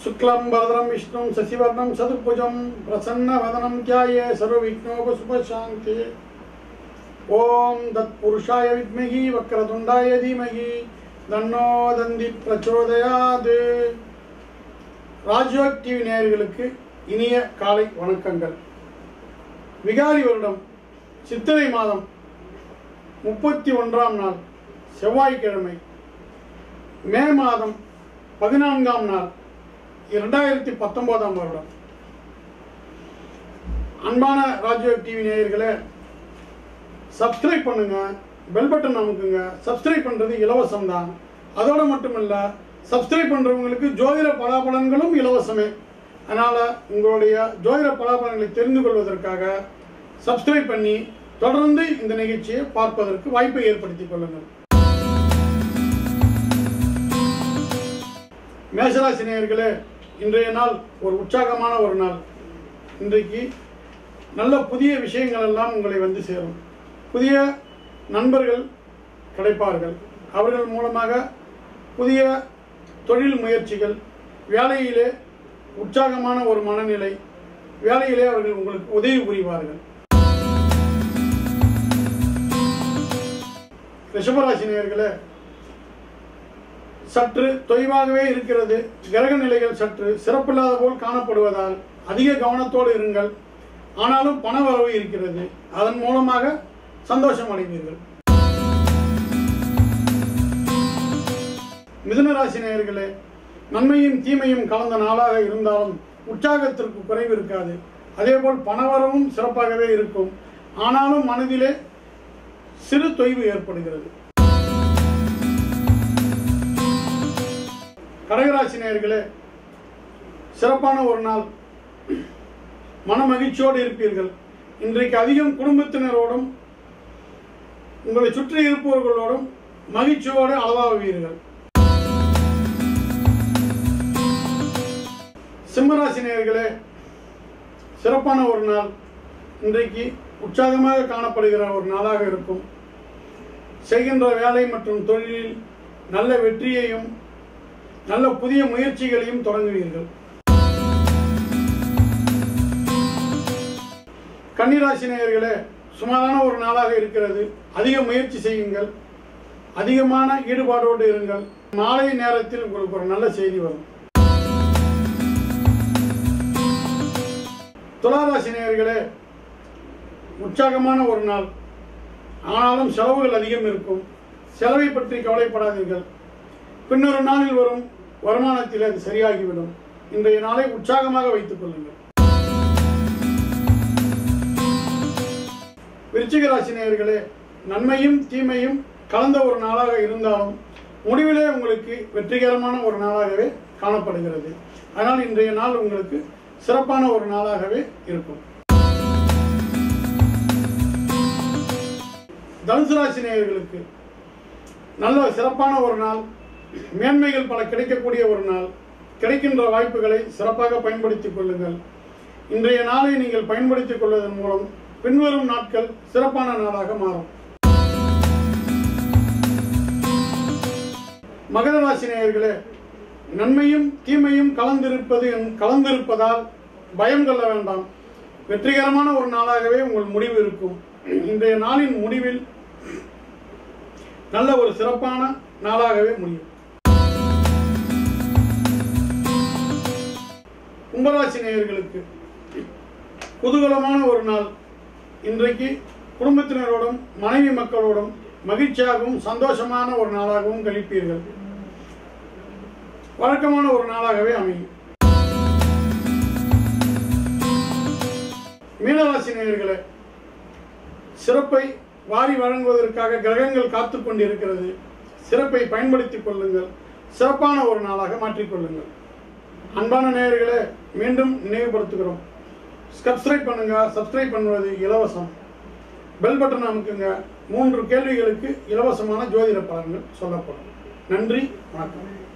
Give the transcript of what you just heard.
शुक्लं वरदं विष्णुं शशिवर्णं सदुभुजं प्रसन्नवदनं ध्याये सर्वविघ्नोपशुभशान्ते ॐ तत्पुरुषाय विद्महि वक्रतुण्डाय धीमहि தன்னோ தந்தி பிரச்சோதயாது ராஜ்யோக் டிவி நேயர்களுக்கு இனிய காலை வணக்கங்கள் விகாரி வருடம் சித்திரை மாதம் முப்பத்தி ஒன்றாம் நாள் செவ்வாய்க்கிழமை மே மாதம் பதினான்காம் நாள் இரண்டாயிரத்தி பத்தொன்பதாம் வருடம் அன்பான ராஜ்யோக் டிவி நேயர்களே சப்ஸ்கிரைப் பண்ணுங்க பெல் பட்டன் அமுக்குங்க சப்ஸ்கிரைப் பண்ணுறது இலவசம் தான் அதோடு மட்டுமல்ல சப்ஸ்கிரைப் பண்ணுறவங்களுக்கு ஜோதிட பலாபலன்களும் இலவசமே அதனால் உங்களுடைய ஜோதிட பலாபலன்களை தெரிந்து கொள்வதற்காக சப்ஸ்கிரைப் பண்ணி தொடர்ந்து இந்த நிகழ்ச்சியை பார்ப்பதற்கு வாய்ப்பை ஏற்படுத்திக் கொள்ளுங்கள் மேஷராசி நேயர்களே இன்றைய நாள் ஒரு உற்சாகமான ஒரு நாள் இன்றைக்கு நல்ல புதிய விஷயங்கள் எல்லாம் உங்களை வந்து சேரும் புதிய நண்பர்கள் கிடைப்பார்கள் அவர்கள் மூலமாக புதிய தொழில் முயற்சிகள் வேலையிலே உற்சாகமான ஒரு மனநிலை வேலையிலே அவர்கள் உங்களுக்கு உதவி புரிவார்கள் ரிஷபராசி நேயர்களே சற்று தொய்வாகவே இருக்கிறது கிரக நிலைகள் சற்று சிறப்பில்லாத போல் காணப்படுவதால் அதிக கவனத்தோடு இருங்கள் ஆனாலும் பண வரவு இருக்கிறது அதன் மூலமாக சந்தோஷம் அடைவீர்கள் மிதுன ராசி நேயர்களே நன்மையும் தீமையும் கலந்த நாளாக இருந்தாலும் உற்சாகத்திற்கு குறைவு இருக்காது அதேபோல் பணவரவும் சிறப்பாகவே இருக்கும் ஆனாலும் மனதிலே சிறு தொய்வு ஏற்படுகிறது கடகராசி நேயர்களே சிறப்பான ஒரு நாள் மன மகிழ்ச்சியோடு இருப்பீர்கள் இன்றைக்கு அதிகம் குடும்பத்தினரோடும் உங்களை சுற்றி இருப்பவர்களோடும் மகிழ்ச்சியோடு அளவாகுவீர்கள் சிம்மராசி நேயர்களே சிறப்பான ஒரு நாள் இன்றைக்கு உற்சாகமாக காணப்படுகிற ஒரு நாளாக இருக்கும் செய்கின்ற வேலை மற்றும் தொழிலில் நல்ல வெற்றியையும் நல்ல புதிய முயற்சிகளையும் தொடங்குவீர்கள் கன்னிராசி நேயர்களே சுமாரான ஒரு நாளாக இருக்கிறது அதிக முயற்சி செய்யுங்கள் அதிகமான ஈடுபாடோடு இருங்கள் மாலை நேரத்தில் உங்களுக்கு ஒரு நல்ல செய்தி வரும் துளாராசி நேயர்களே உற்சாகமான ஒரு நாள் ஆனாலும் செலவுகள் அதிகம் இருக்கும் செலவை பற்றி கவலைப்படாதீர்கள் பின்னொரு நாளில் வரும் வருமானத்தில் அது சரியாகிவிடும் இன்றைய நாளை உற்சாகமாக வைத்துக் கொள்ளுங்கள் விருச்சிக ராசி நேயர்களே நன்மையும் தீமையும் கலந்த ஒரு நாளாக இருந்தாலும் முடிவிலே உங்களுக்கு வெற்றிகரமான ஒரு நாளாகவே காணப்படுகிறது அதனால் இன்றைய நாள் உங்களுக்கு சிறப்பான ஒரு நாளாகவே இருக்கும் தனுசு ராசி நேயர்களுக்கு நல்ல சிறப்பான ஒரு நாள் மேன்மைகள் பல கிடைக்கக்கூடிய ஒரு நாள் கிடைக்கின்ற வாய்ப்புகளை சிறப்பாக பயன்படுத்திக் கொள்ளுங்கள் இன்றைய நாளை நீங்கள் பயன்படுத்திக் கொள்வதன் மூலம் பின்வரும் நாட்கள் சிறப்பான நாளாக மாறும் மகர ராசி நேயர்களே நன்மையும் தீமையும் கலந்திருப்பது கலந்திருப்பதால் பயம் கொள்ள வேண்டாம் வெற்றிகரமான ஒரு நாளாகவே உங்கள் முடிவு இருக்கும் இன்றைய நாளின் முடிவில் நல்ல ஒரு சிறப்பான நாளாகவே முடியும் கும்பராசி நேயர்களுக்கு குதூகலமான ஒரு நாள் இன்றைக்கு குடும்பத்தினரோடும் மனைவி மக்களோடும் மகிழ்ச்சியாகவும் சந்தோஷமான ஒரு நாளாகவும் கழிப்பீர்கள் வழக்கமான ஒரு நாளாகவே அமையும் மீனராசி நேயர்களே சிறப்பை வாரி வழங்குவதற்காக கிரகங்கள் காத்து கொண்டிருக்கிறது சிறப்பை பயன்படுத்திக் கொள்ளுங்கள் சிறப்பான ஒரு நாளாக மாற்றிக்கொள்ளுங்கள் அன்பான நேயர்களே மீண்டும் நினைவுபடுத்துகிறோம் சப்ஸ்கிரைப் பண்ணுங்க சப்ஸ்கிரைப் பண்ணுவது இலவசம் பெல் பட்டன் அமுக்குங்க மூன்று கேள்விகளுக்கு இலவசமான ஜோதிட பலன்கள் சொல்லப்படும் நன்றி வணக்கம்